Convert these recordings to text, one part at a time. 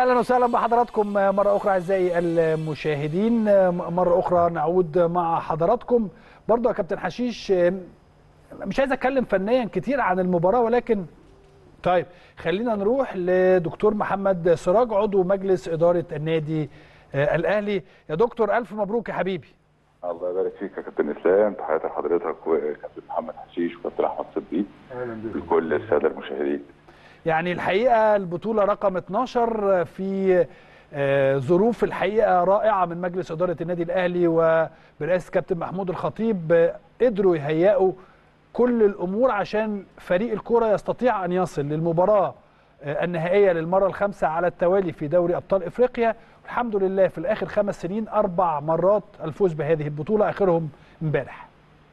اهلا وسهلا بحضراتكم مره اخرى اعزائي المشاهدين مره اخرى نعود مع حضراتكم برضه يا كابتن حشيش مش عايز اتكلم فنيا كتير عن المباراه ولكن طيب خلينا نروح لدكتور محمد سراج عضو مجلس اداره النادي الاهلي يا دكتور الف مبروك يا حبيبي الله يبارك فيك يا كابتن اسلام تحياتي لحضرتك وكابتن محمد حشيش وكابتن احمد صديق اهلا بك لكل الساده المشاهدين يعني الحقيقه البطوله رقم 12 في ظروف الحقيقه رائعه من مجلس اداره النادي الاهلي وبرئاسه كابتن محمود الخطيب قدروا يهيئوا كل الامور عشان فريق الكره يستطيع ان يصل للمباراه النهائيه للمره الخامسه على التوالي في دوري ابطال افريقيا والحمد لله في الاخر خمس سنين اربع مرات الفوز بهذه البطوله اخرهم امبارح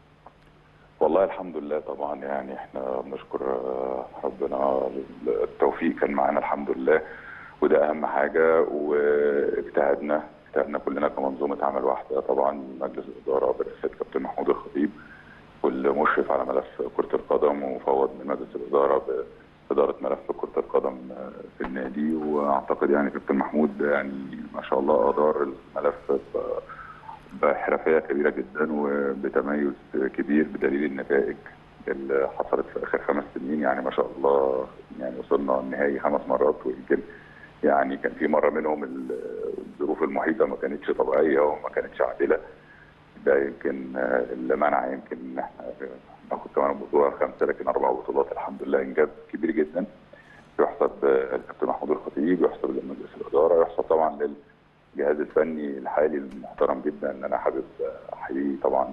والله الحمد لله طبعا يعني احنا بنشكر ربنا التوفيق كان معانا الحمد لله وده اهم حاجه واجتهدنا اجتهدنا كلنا كمنظومه عمل واحده طبعا مجلس الاداره برئاسه كابتن محمود الخطيب واللي مشرف على ملف كره القدم وفوض من مجلس الاداره باداره ملف كره القدم في النادي واعتقد يعني كابتن محمود يعني ما شاء الله ادار الملف بحرفيه كبيره جدا وبتميز كبير بدليل النتائج اللي حصلت في اخر خمس سنين يعني ما شاء الله يعني وصلنا النهائي خمس مرات ويمكن يعني كان في مره منهم الظروف المحيطه ما كانتش طبيعيه وما كانتش عادله ده يمكن اللي منع يمكن ان احنا ناخد كمان البطوله الخامسه لكن اربع بطولات الحمد لله انجاز كبير جدا يحسب الكابتن محمود الخطيب يحسب لمجلس الاداره يحسب طبعا للجهاز الفني الحالي المحترم جدا ان انا حابب احييه طبعا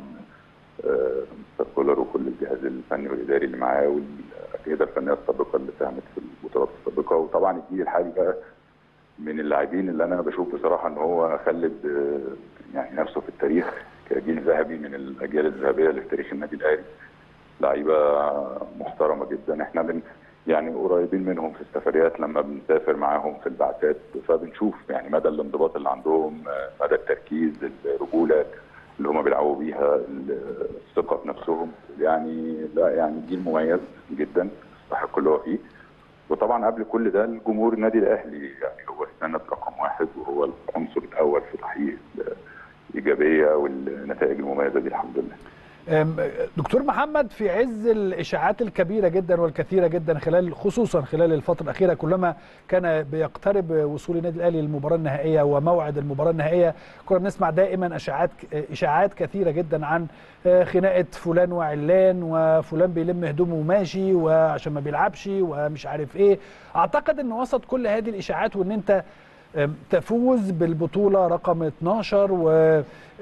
مستر كولر وكل الجهاز الفني والاداري اللي معاه والاجهزه الفنيه السابقه اللي ساهمت في البطولات السابقه وطبعا الجيل الحالي بقى من اللاعبين اللي انا بشوف بصراحه ان هو خلد يعني نفسه في التاريخ كجيل ذهبي من الاجيال الذهبيه اللي في تاريخ النادي الاهلي لعيبه محترمه جدا احنا بن يعني قريبين منهم في السفريات لما بنسافر معاهم في البعثات فبنشوف يعني مدى الانضباط اللي عندهم مدى التركيز الرجوله اللي هم بيلعبوا بيها الثقه في نفسهم يعني لا يعني جيل مميز جدا يستحق اللي هو فيه وطبعا قبل كل ده الجمهور النادي الاهلي يعني هو السند رقم واحد وهو العنصر الاول في تحقيق الايجابيه والنتائج المميزه دي الحمد لله. دكتور محمد في عز الاشاعات الكبيره جدا والكثيره جدا خلال خصوصا خلال الفتره الاخيره كلما كان بيقترب وصول النادي الاهلي للمباراه النهائيه وموعد المباراه النهائيه كنا بنسمع دائما اشاعات اشاعات كثيره جدا عن خناقه فلان وعلان وفلان بيلم هدومه وماشي وعشان ما بيلعبش ومش عارف ايه اعتقد ان وسط كل هذه الاشاعات وان انت تفوز بالبطوله رقم 12 و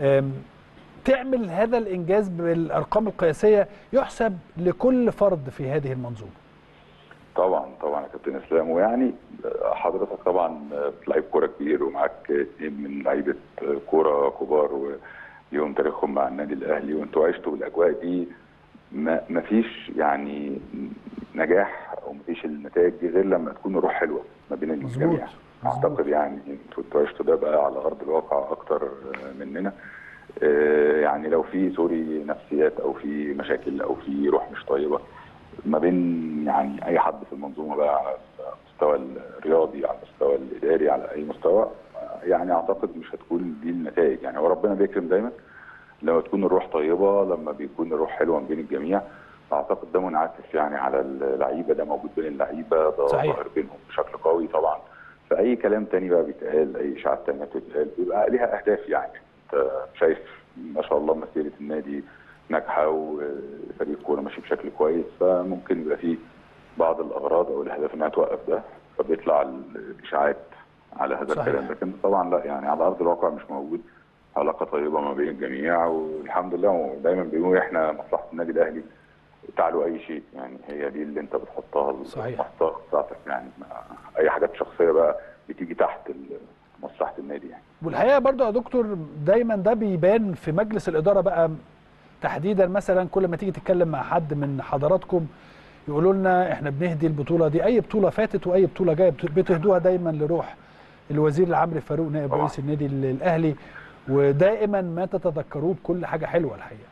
تعمل هذا الانجاز بالارقام القياسيه يحسب لكل فرد في هذه المنظومه. طبعا طبعا يا كابتن اسلام ويعني حضرتك طبعا لعيب كوره كبير ومعاك اثنين من لعيبه كوره كبار وليهم تاريخهم مع النادي الاهلي وانتوا عشتوا بالاجواء دي ما فيش يعني نجاح او ما فيش النتائج دي غير لما تكون الروح حلوه ما بين الجميع. اعتقد يعني انتوا عشتوا ده بقى على ارض الواقع اكتر مننا. يعني لو في سوري نفسيات او في مشاكل او في روح مش طيبه ما بين يعني اي حد في المنظومه بقى على المستوى الرياضي على المستوى الاداري على اي مستوى يعني اعتقد مش هتكون دي النتائج يعني وربنا بيكرم دايما لما تكون الروح طيبه لما بيكون الروح حلوه ما بين الجميع اعتقد ده منعكس يعني على اللعيبه ده موجود بين اللعيبه ده ظاهر بينهم بشكل قوي طبعا فاي كلام تاني بقى بيتقال اي اشاعات تانيه بتتقال بيبقى ليها اهداف يعني شايف ما شاء الله مسيره النادي ناجحه وفريق الكوره ماشي بشكل كويس فممكن يبقى فيه بعض الاغراض او الاهداف انها توقف ده فبيطلع الاشاعات على هذا صحيح. الكلام لكن طبعا لا يعني على ارض الواقع مش موجود علاقه طيبه ما بين الجميع والحمد لله ودايما بيقولوا احنا مصلحه النادي الاهلي تعلو اي شيء يعني هي دي اللي انت بتحطها صحيح. المصدر بتاعتك يعني اي حاجات شخصيه بقى بتيجي تحت مصلحه النادي يعني والحقيقه برضو يا دكتور دايما ده بيبان في مجلس الاداره بقى تحديدا مثلا كل ما تيجي تتكلم مع حد من حضراتكم يقولوا لنا احنا بنهدي البطوله دي اي بطوله فاتت واي بطوله جايه بتهدوها دايما لروح الوزير العمري فاروق نائب رئيس النادي الاهلي ودائما ما تتذكروه بكل حاجه حلوه الحقيقه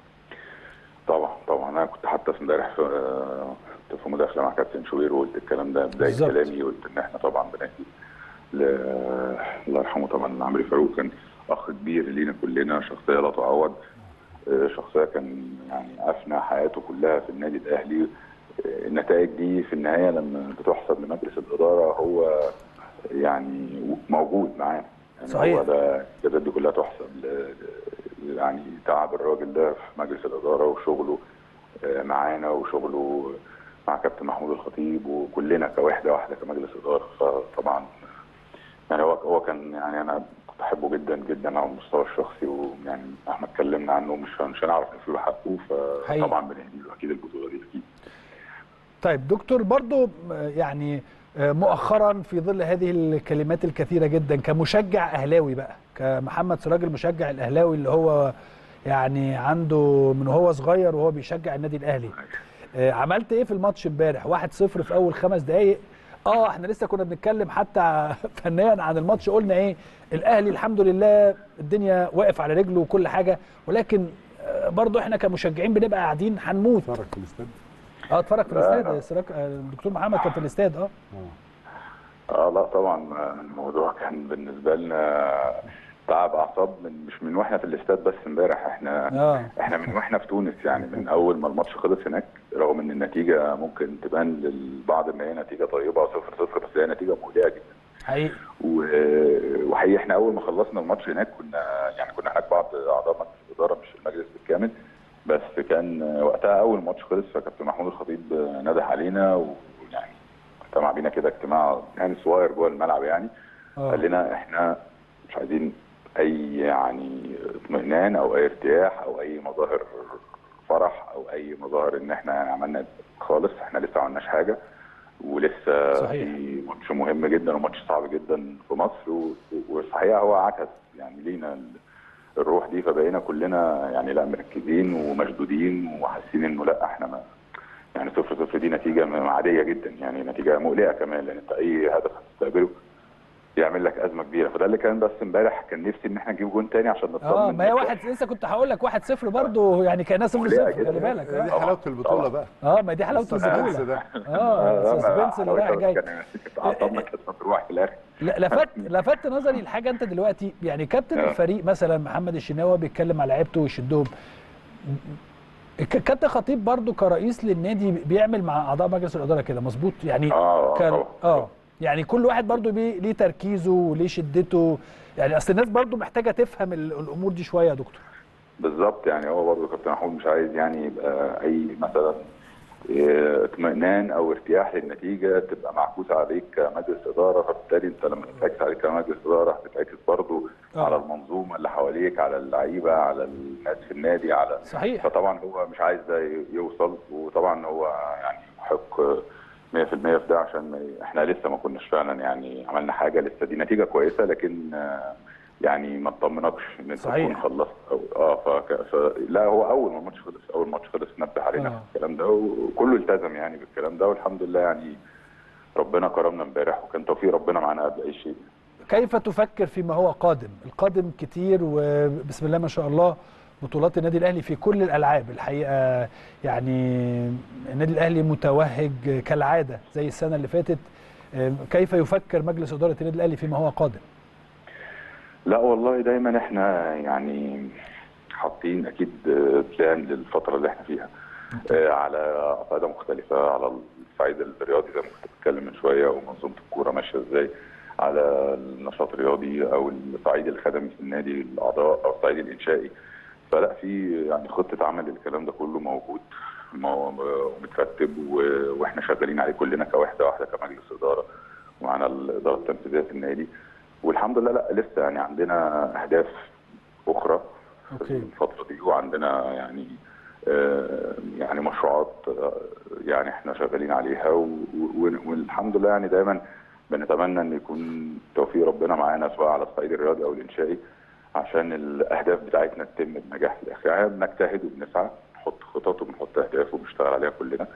طبعا طبعا انا كنت حتى في امبارح في في مداخله مع كابتن شوبير وقلت الكلام ده بدايه بالظبط. كلامي قلت ان احنا طبعا بنهدي ل... الله يرحمه طبعا عمرو فاروق كان اخ كبير لينا كلنا شخصيه لا تعوض آه، شخصيه كان يعني افنى حياته كلها في النادي الاهلي آه، النتائج دي في النهايه لما بتحسب لمجلس الاداره هو يعني موجود معانا يعني صحيح. هو ده الانجازات دي كلها تحسب ل... ل- يعني تعب الراجل ده في مجلس الاداره وشغله آه، معانا وشغله مع كابتن محمود الخطيب وكلنا كوحده واحده كمجلس اداره فطبعا يعني هو هو كان يعني انا كنت بحبه جدا جدا على المستوى الشخصي ويعني مهما اتكلمنا عنه مش مش هنعرف نفي له حقه حقيقي. فطبعا بنهدي له اكيد البطوله دي اكيد طيب دكتور برضو آه، يعني آه، مؤخرا في ظل هذه الكلمات الكثيرة جدا كمشجع أهلاوي بقى كمحمد سراج المشجع الأهلاوي اللي هو يعني عنده من هو صغير وهو بيشجع النادي الأهلي آه، عملت ايه في الماتش امبارح 1-0 في اول خمس دقايق اه احنا لسه كنا بنتكلم حتى فنيا عن الماتش قلنا ايه الاهلي الحمد لله الدنيا واقف على رجله وكل حاجه ولكن آه، برضو احنا كمشجعين بنبقى قاعدين هنموت اتفرج في الاستاد اه اتفرج في لا، الاستاد لا. سراج آه، الدكتور محمد كان في الاستاد اه اه لا طبعا الموضوع كان بالنسبه لنا تعب اعصاب من مش من واحنا في الاستاد بس امبارح احنا اه احنا من واحنا في تونس يعني من اول ما الماتش خلص هناك رغم ان النتيجه ممكن تبان للبعض ان هي نتيجه طيبه صفر صفر بس هي نتيجه مقلقه جدا حقيقي و- وحقيقي احنا اول ما خلصنا الماتش هناك كنا يعني كنا هناك بعض اعضاء مجلس الاداره مش المجلس بالكامل بس كان وقتها اول ماتش خلص فكابتن محمود الخطيب نده علينا ويعني اجتمع بينا كده اجتماع يعني صغير جوه الملعب يعني قال اه لنا احنا مش عايزين اي يعني اطمئنان او اي ارتياح او اي مظاهر فرح او اي مظاهر ان احنا عملنا خالص احنا لسه ما عملناش حاجه ولسه صحيح. في ماتش مهم جدا وماتش صعب جدا في مصر و- وصحيح هو عكس يعني لينا ال- الروح دي فبقينا كلنا يعني لا مركزين ومشدودين وحاسين انه لا احنا ما يعني صفر صفر دي نتيجه م- عاديه جدا يعني نتيجه مقلقه كمان لان انت اي هدف هتستقبله يعمل لك ازمه كبيره فده اللي كان بس امبارح كان نفسي ان احنا نجيب جون تاني عشان نطمن اه ما هي نفرح. واحد لسه كنت هقول لك 1-0 برضه يعني كانها 0-0 مقلقة خلي جدا. بالك دي اه حلاوه البطوله طبعا. بقى اه ما دي حلاوه السسبنس البطوله ده اه لا، السسبنس اللي رايح جاي كان عطلنا كانت تروح في الاخر لا لفت لفت نظري الحاجه انت دلوقتي يعني كابتن آه. الفريق مثلا محمد الشناوي بيتكلم على لعيبته ويشدهم ك- كابتن خطيب برضو كرئيس للنادي بيعمل مع اعضاء مجلس الاداره كده مظبوط يعني اه كان طبعا. اه يعني كل واحد برضو بيه ليه تركيزه وليه شدته يعني اصل الناس برضو محتاجه تفهم ال- الامور دي شويه يا دكتور بالظبط يعني هو برضه كابتن محمود مش عايز يعني يبقى اي مثلا إيه، اطمئنان او ارتياح للنتيجه تبقى معكوسه عليك كمجلس اداره فبالتالي انت لما تتعكس عليك كمجلس اداره هتتعكس برضه آه. على المنظومه اللي حواليك على اللعيبه على الناس في النادي على صحيح فطبعا هو مش عايز ده يوصل وطبعا هو يعني محق 100% في ده عشان ما ي- احنا لسه ما كناش فعلا يعني عملنا حاجه لسه دي نتيجه كويسه لكن آه، يعني ما تطمنكش ان انت صحيح. تكون خلصت أو اه فك... ف... لا هو اول ما الماتش خلص اول ماتش خلص نبه علينا آه. في الكلام ده وكله التزم يعني بالكلام ده والحمد لله يعني ربنا كرمنا امبارح وكان توفيق ربنا معانا قبل اي شيء كيف تفكر فيما هو قادم القادم كتير وبسم الله ما شاء الله بطولات النادي الاهلي في كل الالعاب الحقيقه يعني النادي الاهلي متوهج كالعاده زي السنه اللي فاتت كيف يفكر مجلس اداره النادي الاهلي فيما هو قادم لا والله دايما احنا يعني حاطين اكيد بلان للفتره اللي احنا فيها آه، على اصعده مختلفه على الصعيد الرياضي زي ما كنت بتكلم من شويه ومنظومه الكوره ماشيه ازاي على النشاط الرياضي او الصعيد الخدمي في النادي الاعضاء او الصعيد الانشائي فلا في يعني خطه عمل الكلام ده كله موجود مو- ومترتب و- واحنا شغالين عليه كلنا كوحده واحده كمجلس اداره ومعانا الاداره التنفيذيه في النادي والحمد لله لا لسه يعني عندنا اهداف اخرى في أوكي. الفتره دي وعندنا يعني آه، يعني مشروعات آه، يعني احنا شغالين عليها و- و- والحمد لله يعني دايما بنتمنى ان يكون توفيق ربنا معانا سواء على الصعيد الرياضي او الانشائي عشان الاهداف بتاعتنا تتم بنجاح في الاخر يعني بنجتهد وبنسعى نحط خطط وبنحط اهداف وبنشتغل عليها كلنا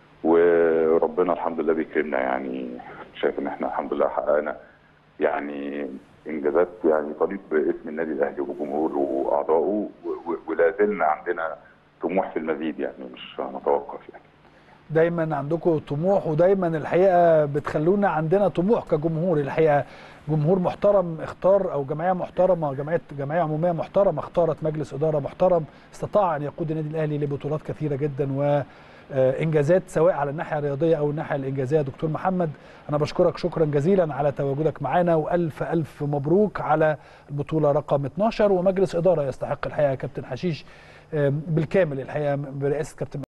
وربنا الحمد لله بيكرمنا يعني شايف ان احنا الحمد لله حققنا يعني انجازات يعني تليق باسم النادي الاهلي وجمهوره واعضائه و- و- ولا زلنا عندنا طموح في المزيد يعني مش هنتوقف يعني دايما عندكم طموح ودايما الحقيقه بتخلونا عندنا طموح كجمهور الحقيقه جمهور محترم اختار او جمعيه محترمه جمعيه جمعيه عموميه محترمه اختارت مجلس اداره محترم استطاع ان يقود النادي الاهلي لبطولات كثيره جدا وانجازات سواء على الناحيه الرياضيه او الناحيه الانجازيه دكتور محمد انا بشكرك شكرا جزيلا على تواجدك معنا والف الف مبروك على البطوله رقم 12 ومجلس اداره يستحق الحقيقه كابتن حشيش بالكامل الحقيقه برئاسه كابتن